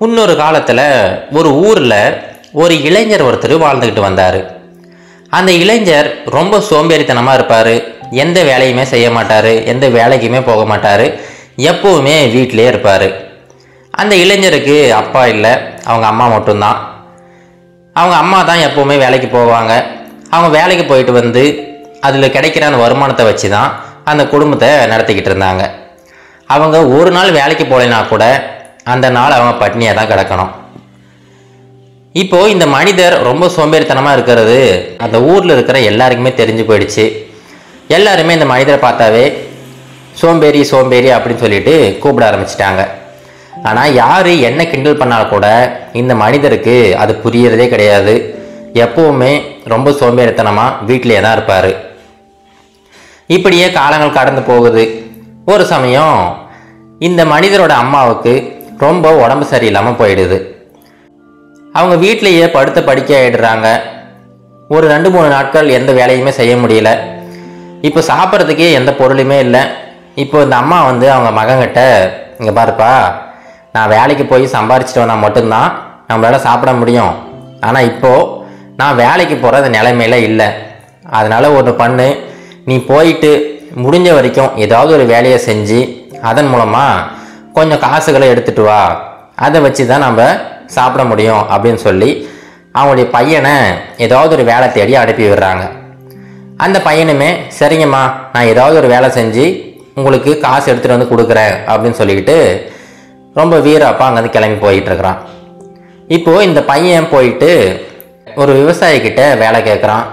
இன்னொரு காலத்தில் ஒரு ஊரில் ஒரு இளைஞர் ஒருத்தர் வாழ்ந்துக்கிட்டு வந்தார் அந்த இளைஞர் ரொம்ப சோம்பேறித்தனமாக இருப்பார் எந்த வேலையுமே செய்ய மாட்டார் எந்த வேலைக்குமே போக மாட்டார் எப்போவுமே வீட்டிலே இருப்பார் அந்த இளைஞருக்கு அப்பா இல்லை அவங்க அம்மா மட்டும்தான் அவங்க அம்மா தான் எப்போவுமே வேலைக்கு போவாங்க அவங்க வேலைக்கு போயிட்டு வந்து அதில் கிடைக்கிற அந்த வருமானத்தை வச்சு தான் அந்த குடும்பத்தை நடத்திக்கிட்டு இருந்தாங்க அவங்க ஒரு நாள் வேலைக்கு போகலைன்னா கூட அந்த நாள் அவங்க பட்னியாக தான் கிடக்கணும் இப்போ இந்த மனிதர் ரொம்ப சோம்பேறித்தனமாக இருக்கிறது அந்த ஊரில் இருக்கிற எல்லாருக்குமே தெரிஞ்சு போயிடுச்சு எல்லாருமே இந்த மனிதரை பார்த்தாவே சோம்பேறி சோம்பேறி அப்படின்னு சொல்லிட்டு கூப்பிட ஆரம்பிச்சிட்டாங்க ஆனால் யார் என்ன கிண்டல் பண்ணால் கூட இந்த மனிதருக்கு அது புரியறதே கிடையாது எப்பவுமே ரொம்ப சோம்பேறித்தனமாக வீட்டிலே தான் இருப்பார் இப்படியே காலங்கள் கடந்து போகுது ஒரு சமயம் இந்த மனிதரோட அம்மாவுக்கு ரொம்ப உடம்பு சரியில்லாமல் போயிடுது அவங்க வீட்டிலேயே படுத்த படிக்க ஆயிடுறாங்க ஒரு ரெண்டு மூணு நாட்கள் எந்த வேலையுமே செய்ய முடியல இப்போ சாப்பிட்றதுக்கே எந்த பொருளுமே இல்லை இப்போ இந்த அம்மா வந்து அவங்க மகன்கிட்ட இங்கே பாருப்பா நான் வேலைக்கு போய் சம்பாரிச்சிட்டு வந்தால் மட்டும்தான் நம்மளால சாப்பிட முடியும் ஆனால் இப்போது நான் வேலைக்கு போகிற நிலைமையில இல்லை அதனால் ஒன்று பண்ணு நீ போயிட்டு முடிஞ்ச வரைக்கும் ஏதாவது ஒரு வேலையை செஞ்சு அதன் மூலமாக கொஞ்சம் காசுகளை எடுத்துட்டு வா அதை வச்சு தான் நம்ம சாப்பிட முடியும் அப்படின்னு சொல்லி அவங்களுடைய பையனை ஏதாவது ஒரு வேலை தேடி அனுப்பி விடுறாங்க அந்த பையனுமே சரிங்கம்மா நான் ஏதாவது ஒரு வேலை செஞ்சு உங்களுக்கு காசு எடுத்துகிட்டு வந்து கொடுக்குறேன் அப்படின்னு சொல்லிக்கிட்டு ரொம்ப வீரப்பா அங்கேருந்து கிளம்பி போயிட்டு இருக்கிறான் இப்போது இந்த பையன் போயிட்டு ஒரு விவசாயிக்கிட்ட வேலை கேட்குறான்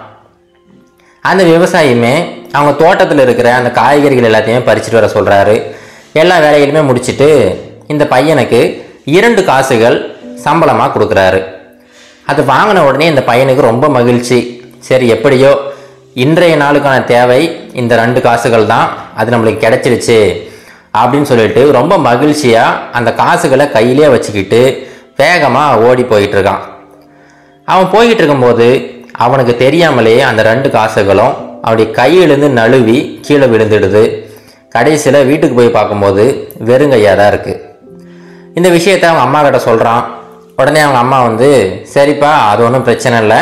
அந்த விவசாயியுமே அவங்க தோட்டத்தில் இருக்கிற அந்த காய்கறிகள் எல்லாத்தையுமே பறிச்சுட்டு வர சொல்கிறாரு எல்லா வேலைகளுமே முடிச்சுட்டு இந்த பையனுக்கு இரண்டு காசுகள் சம்பளமாக கொடுக்குறாரு அது வாங்கின உடனே இந்த பையனுக்கு ரொம்ப மகிழ்ச்சி சரி எப்படியோ இன்றைய நாளுக்கான தேவை இந்த ரெண்டு காசுகள் தான் அது நம்மளுக்கு கிடைச்சிருச்சு அப்படின்னு சொல்லிட்டு ரொம்ப மகிழ்ச்சியாக அந்த காசுகளை கையிலே வச்சுக்கிட்டு வேகமாக ஓடி போயிட்டு இருக்கான் அவன் போய்கிட்டு இருக்கும்போது அவனுக்கு தெரியாமலே அந்த ரெண்டு காசுகளும் அவனுடைய கையிலேருந்து நழுவி கீழே விழுந்துடுது கடைசியில் வீட்டுக்கு போய் பார்க்கும்போது வெறுங்கையாக தான் இருக்குது இந்த விஷயத்த அவங்க அம்மா கிட்ட சொல்கிறான் உடனே அவங்க அம்மா வந்து சரிப்பா அது ஒன்றும் பிரச்சனை இல்லை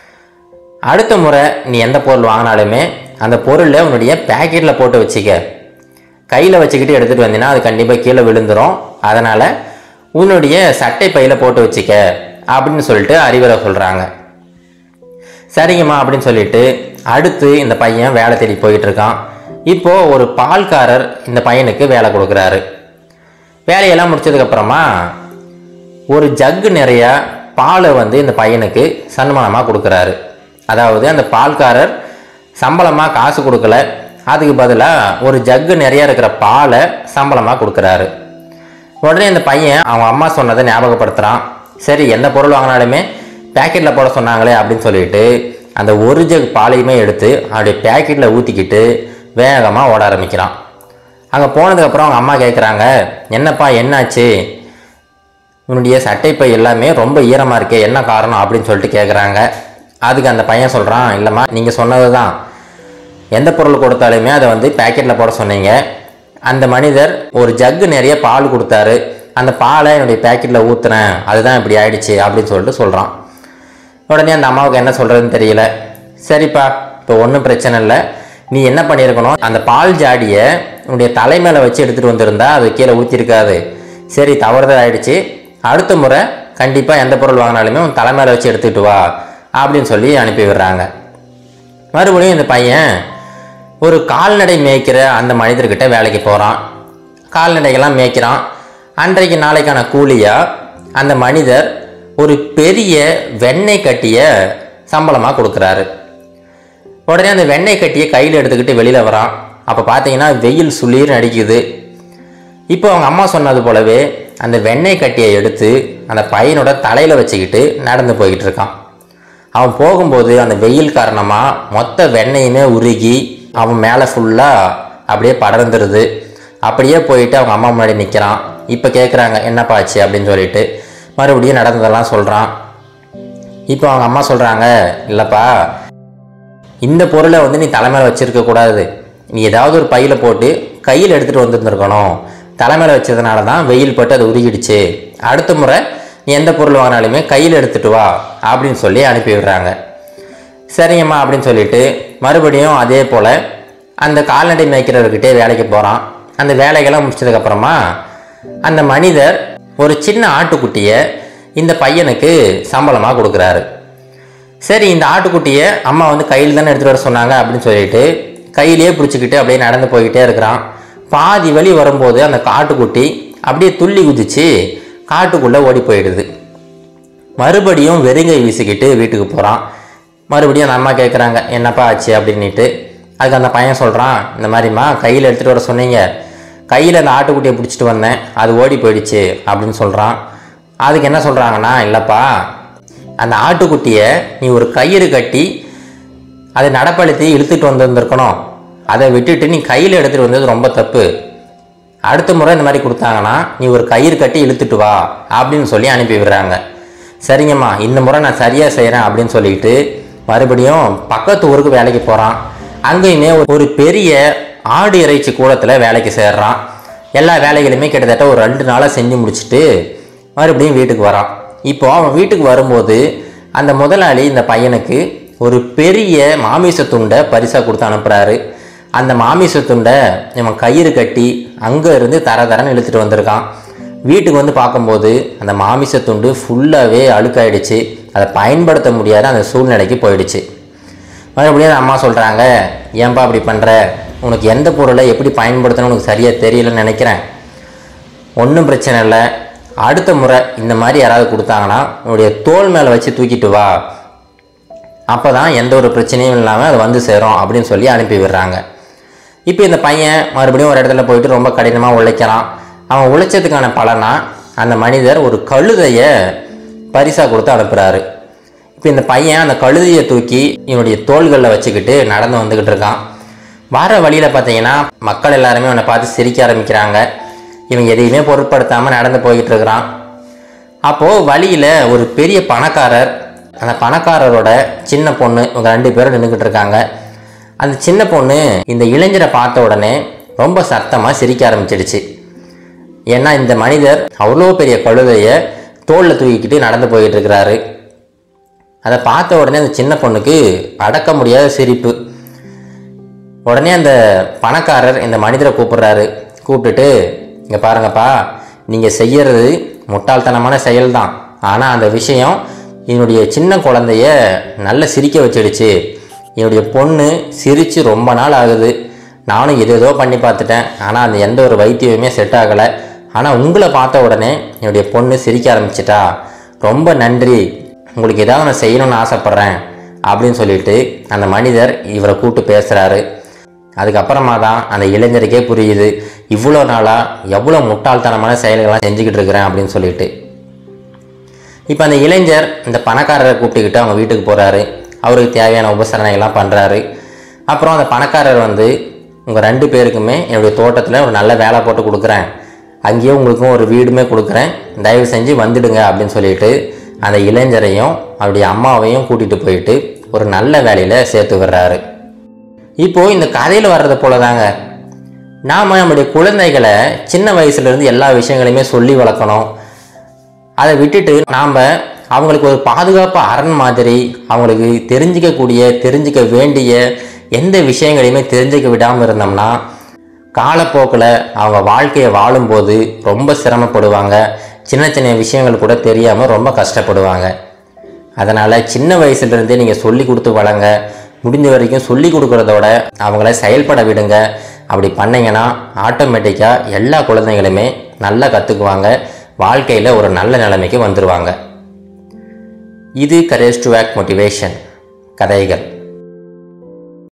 அடுத்த முறை நீ எந்த பொருள் வாங்கினாலுமே அந்த பொருளை உன்னுடைய பேக்கெட்டில் போட்டு வச்சுக்க கையில் வச்சுக்கிட்டு எடுத்துகிட்டு வந்தீங்கன்னா அது கண்டிப்பாக கீழே விழுந்துரும் அதனால் உன்னுடைய சட்டை பையில் போட்டு வச்சுக்க அப்படின்னு சொல்லிட்டு அறிவுரை சொல்கிறாங்க சரிங்கம்மா அப்படின்னு சொல்லிட்டு அடுத்து இந்த பையன் வேலை தேடி போயிட்டு இருக்கான் இப்போ ஒரு பால்காரர் இந்த பையனுக்கு வேலை கொடுக்குறாரு வேலையெல்லாம் முடிச்சதுக்கப்புறமா ஒரு ஜக்கு நிறைய பாலை வந்து இந்த பையனுக்கு சன்மானமாக கொடுக்குறாரு அதாவது அந்த பால்காரர் சம்பளமாக காசு கொடுக்கல அதுக்கு பதிலாக ஒரு ஜக்கு நிறைய இருக்கிற பாலை சம்பளமாக கொடுக்குறாரு உடனே இந்த பையன் அவங்க அம்மா சொன்னதை ஞாபகப்படுத்துகிறான் சரி எந்த பொருள் வாங்கினாலுமே பேக்கெட்டில் போட சொன்னாங்களே அப்படின்னு சொல்லிட்டு அந்த ஒரு ஜக் பாலையுமே எடுத்து அவருடைய பேக்கெட்டில் ஊற்றிக்கிட்டு வேகமாக ஓட ஆரம்பிக்கிறான் அங்கே போனதுக்கப்புறம் அவங்க அம்மா கேட்குறாங்க என்னப்பா என்னாச்சு உன்னுடைய சட்டைப்பை எல்லாமே ரொம்ப ஈரமாக இருக்கே என்ன காரணம் அப்படின்னு சொல்லிட்டு கேட்குறாங்க அதுக்கு அந்த பையன் சொல்கிறான் இல்லைம்மா நீங்கள் சொன்னது தான் எந்த பொருள் கொடுத்தாலுமே அதை வந்து பேக்கெட்டில் போட சொன்னீங்க அந்த மனிதர் ஒரு ஜக்கு நிறைய பால் கொடுத்தாரு அந்த பாலை என்னுடைய பேக்கெட்டில் ஊற்றுனேன் அதுதான் இப்படி ஆயிடுச்சு அப்படின்னு சொல்லிட்டு சொல்கிறான் உடனே அந்த அம்மாவுக்கு என்ன சொல்கிறதுன்னு தெரியல சரிப்பா இப்போ ஒன்றும் பிரச்சனை இல்லை நீ என்ன பண்ணியிருக்கணும் அந்த பால் ஜாடியை உன்னுடைய தலை மேலே வச்சு எடுத்துகிட்டு வந்திருந்தா அது கீழே ஊற்றிருக்காது சரி தவறுதல் ஆயிடுச்சு அடுத்த முறை கண்டிப்பாக எந்த பொருள் வாங்கினாலுமே உன் தலை மேலே வச்சு எடுத்துக்கிட்டு வா அப்படின்னு சொல்லி அனுப்பி விடுறாங்க மறுபடியும் இந்த பையன் ஒரு கால்நடை மேய்க்கிற அந்த மனிதர்கிட்ட வேலைக்கு போகிறான் கால்நடைகள்லாம் மேய்க்கிறான் அன்றைக்கு நாளைக்கான கூலியாக அந்த மனிதர் ஒரு பெரிய வெண்ணெய் கட்டிய சம்பளமாக கொடுக்குறாரு உடனே அந்த வெண்ணெய் கட்டியை கையில் எடுத்துக்கிட்டு வெளியில் வரான் அப்போ பார்த்தீங்கன்னா வெயில் சுளீர்னு அடிக்குது இப்போ அவங்க அம்மா சொன்னது போலவே அந்த வெண்ணெய் கட்டியை எடுத்து அந்த பையனோட தலையில் வச்சுக்கிட்டு நடந்து போய்கிட்டு இருக்கான் அவன் போகும்போது அந்த வெயில் காரணமாக மொத்த வெண்ணெயுமே உருகி அவன் மேலே ஃபுல்லாக அப்படியே படர்ந்துருது அப்படியே போயிட்டு அவங்க அம்மா முன்னாடி நிற்கிறான் இப்போ கேட்குறாங்க என்னப்பா ஆச்சு அப்படின்னு சொல்லிட்டு மறுபடியும் நடந்ததெல்லாம் சொல்கிறான் இப்போ அவங்க அம்மா சொல்கிறாங்க இல்லைப்பா இந்த பொருளை வந்து நீ தலைமையில் வச்சிருக்க கூடாது நீ ஏதாவது ஒரு பையில் போட்டு கையில் எடுத்துகிட்டு வந்துருந்துருக்கணும் தலைமையில் வச்சதுனால தான் வெயில் பட்டு அது உருகிடுச்சு அடுத்த முறை நீ எந்த பொருள் வாங்கினாலுமே கையில் எடுத்துட்டு வா அப்படின்னு சொல்லி அனுப்பி விடுறாங்க சரிங்கம்மா அப்படின்னு சொல்லிட்டு மறுபடியும் அதே போல் அந்த கால்நடை மேய்க்கிறவர்கிட்டே வேலைக்கு போகிறான் அந்த வேலைகள்லாம் முடிச்சதுக்கப்புறமா அந்த மனிதர் ஒரு சின்ன ஆட்டுக்குட்டியை இந்த பையனுக்கு சம்பளமாக கொடுக்குறாரு சரி இந்த ஆட்டுக்குட்டியை அம்மா வந்து கையில் தானே எடுத்துகிட்டு வர சொன்னாங்க அப்படின்னு சொல்லிட்டு கையிலேயே பிடிச்சிக்கிட்டு அப்படியே நடந்து போய்கிட்டே இருக்கிறான் பாதி வழி வரும்போது அந்த காட்டுக்குட்டி அப்படியே துள்ளி குதிச்சு காட்டுக்குள்ளே ஓடி போயிடுது மறுபடியும் வெறுங்கை வீசிக்கிட்டு வீட்டுக்கு போகிறான் மறுபடியும் அந்த அம்மா கேட்குறாங்க என்னப்பா ஆச்சு அப்படின்ட்டு அதுக்கு அந்த பையன் சொல்கிறான் இந்த மாதிரிம்மா கையில் எடுத்துகிட்டு வர சொன்னீங்க கையில் அந்த ஆட்டுக்குட்டியை பிடிச்சிட்டு வந்தேன் அது ஓடி போயிடுச்சு அப்படின்னு சொல்கிறான் அதுக்கு என்ன சொல்கிறாங்கன்னா இல்லைப்பா அந்த ஆட்டுக்குட்டியை நீ ஒரு கயிறு கட்டி அதை நடப்பழுத்தி இழுத்துட்டு வந்திருந்திருக்கணும் அதை விட்டுட்டு நீ கையில் எடுத்துகிட்டு வந்தது ரொம்ப தப்பு அடுத்த முறை இந்த மாதிரி கொடுத்தாங்கன்னா நீ ஒரு கயிறு கட்டி இழுத்துட்டு வா அப்படின்னு சொல்லி அனுப்பி விடுறாங்க சரிங்கம்மா இந்த முறை நான் சரியாக செய்கிறேன் அப்படின்னு சொல்லிட்டு மறுபடியும் பக்கத்து ஊருக்கு வேலைக்கு போகிறான் அங்கேயுமே ஒரு- ஒரு பெரிய ஆடு இறைச்சி கூடத்தில் வேலைக்கு சேர்றான் எல்லா வேலைகளுமே கிட்டத்தட்ட ஒரு ரெண்டு நாளாக செஞ்சு முடிச்சுட்டு மறுபடியும் வீட்டுக்கு வரான் இப்போ அவன் வீட்டுக்கு வரும்போது அந்த முதலாளி இந்த பையனுக்கு ஒரு பெரிய மாமிச துண்டை பரிசாக கொடுத்து அனுப்புகிறாரு அந்த மாமிச துண்டை இவன் கயிறு கட்டி அங்கே இருந்து தர தரன்னு இழுத்துட்டு வந்திருக்கான் வீட்டுக்கு வந்து பார்க்கும்போது அந்த மாமிச துண்டு ஃபுல்லாகவே அழுக்காயிடுச்சு அதை பயன்படுத்த முடியாத அந்த சூழ்நிலைக்கு போயிடுச்சு மறுபடியும் அந்த அம்மா சொல்கிறாங்க ஏன்பா அப்படி பண்ணுற உனக்கு எந்த பொருளை எப்படி பயன்படுத்தணும்னு உனக்கு சரியாக தெரியலன்னு நினைக்கிறேன் ஒன்றும் பிரச்சனை இல்லை அடுத்த முறை இந்த மாதிரி யாராவது கொடுத்தாங்கன்னா உன்னுடைய தோல் மேலே வச்சு தூக்கிட்டு வா அப்போ தான் எந்த ஒரு பிரச்சனையும் இல்லாமல் அது வந்து சேரும் அப்படின்னு சொல்லி அனுப்பி விடுறாங்க இப்போ இந்த பையன் மறுபடியும் ஒரு இடத்துல போயிட்டு ரொம்ப கடினமாக உழைக்கிறான் அவன் உழைச்சதுக்கான பலனா அந்த மனிதர் ஒரு கழுதையை பரிசாக கொடுத்து அனுப்புகிறாரு இப்போ இந்த பையன் அந்த கழுதையை தூக்கி இவனுடைய தோள்களில் வச்சுக்கிட்டு நடந்து வந்துக்கிட்டு இருக்கான் வர வழியில் பார்த்தீங்கன்னா மக்கள் எல்லாருமே அவனை பார்த்து சிரிக்க ஆரம்பிக்கிறாங்க இவன் எதையுமே பொருட்படுத்தாமல் நடந்து போய்கிட்டு இருக்கிறான் அப்போது வழியில் ஒரு பெரிய பணக்காரர் அந்த பணக்காரரோட சின்ன பொண்ணு இவங்க ரெண்டு பேரும் நின்றுக்கிட்டு இருக்காங்க அந்த சின்ன பொண்ணு இந்த இளைஞரை பார்த்த உடனே ரொம்ப சத்தமாக சிரிக்க ஆரம்பிச்சிடுச்சு ஏன்னா இந்த மனிதர் அவ்வளோ பெரிய கழுதையை தோளில் தூக்கிக்கிட்டு நடந்து போயிட்டு இருக்கிறாரு அதை பார்த்த உடனே அந்த சின்ன பொண்ணுக்கு அடக்க முடியாத சிரிப்பு உடனே அந்த பணக்காரர் இந்த மனிதரை கூப்பிடுறாரு கூப்பிட்டுட்டு இங்கே பாருங்கப்பா நீங்கள் செய்யறது முட்டாள்தனமான செயல்தான் ஆனால் அந்த விஷயம் என்னுடைய சின்ன குழந்தைய நல்ல சிரிக்க வச்சிடுச்சு என்னுடைய பொண்ணு சிரித்து ரொம்ப நாள் ஆகுது நானும் எது ஏதோ பண்ணி பார்த்துட்டேன் ஆனால் அந்த எந்த ஒரு வைத்தியமுமே செட் ஆகலை ஆனால் உங்களை பார்த்த உடனே என்னுடைய பொண்ணு சிரிக்க ஆரம்பிச்சிட்டா ரொம்ப நன்றி உங்களுக்கு ஏதாவது நான் செய்யணும்னு ஆசைப்பட்றேன் அப்படின்னு சொல்லிட்டு அந்த மனிதர் இவரை கூப்பிட்டு பேசுகிறாரு அதுக்கப்புறமா தான் அந்த இளைஞருக்கே புரியுது இவ்வளோ நாளாக எவ்வளோ முட்டாள்தனமான செயல்கள்லாம் செஞ்சுக்கிட்டு இருக்கிறேன் அப்படின்னு சொல்லிட்டு இப்போ அந்த இளைஞர் இந்த பணக்காரரை கூப்பிட்டுக்கிட்டு அவங்க வீட்டுக்கு போகிறாரு அவருக்கு தேவையான உபசரணைகள்லாம் பண்ணுறாரு அப்புறம் அந்த பணக்காரர் வந்து உங்கள் ரெண்டு பேருக்குமே என்னுடைய தோட்டத்தில் ஒரு நல்ல வேலை போட்டு கொடுக்குறேன் அங்கேயே உங்களுக்கும் ஒரு வீடுமே கொடுக்குறேன் தயவு செஞ்சு வந்துடுங்க அப்படின்னு சொல்லிட்டு அந்த இளைஞரையும் அவருடைய அம்மாவையும் கூட்டிகிட்டு போயிட்டு ஒரு நல்ல வேலையில் சேர்த்து விடுறாரு இப்போ இந்த கதையில் வர்றது போல தாங்க நாம் நம்முடைய குழந்தைகளை சின்ன வயசுலேருந்து எல்லா விஷயங்களையுமே சொல்லி வளர்க்கணும் அதை விட்டுட்டு நாம் அவங்களுக்கு ஒரு பாதுகாப்பு அரண் மாதிரி அவங்களுக்கு தெரிஞ்சிக்கக்கூடிய தெரிஞ்சிக்க வேண்டிய எந்த விஷயங்களையுமே தெரிஞ்சுக்க விடாமல் இருந்தோம்னா காலப்போக்கில் அவங்க வாழ்க்கையை வாழும்போது ரொம்ப சிரமப்படுவாங்க சின்ன சின்ன விஷயங்கள் கூட தெரியாமல் ரொம்ப கஷ்டப்படுவாங்க அதனால் சின்ன வயசுலேருந்தே நீங்கள் சொல்லி கொடுத்து வளங்க முடிஞ்ச வரைக்கும் சொல்லி கொடுக்குறதோட அவங்கள செயல்பட விடுங்க அப்படி பண்ணீங்கன்னா ஆட்டோமேட்டிக்காக எல்லா குழந்தைகளுமே நல்லா கற்றுக்குவாங்க வாழ்க்கையில் ஒரு நல்ல நிலைமைக்கு வந்துடுவாங்க இது கரேஜ் டு ஆக்ட் மோட்டிவேஷன் கதைகள்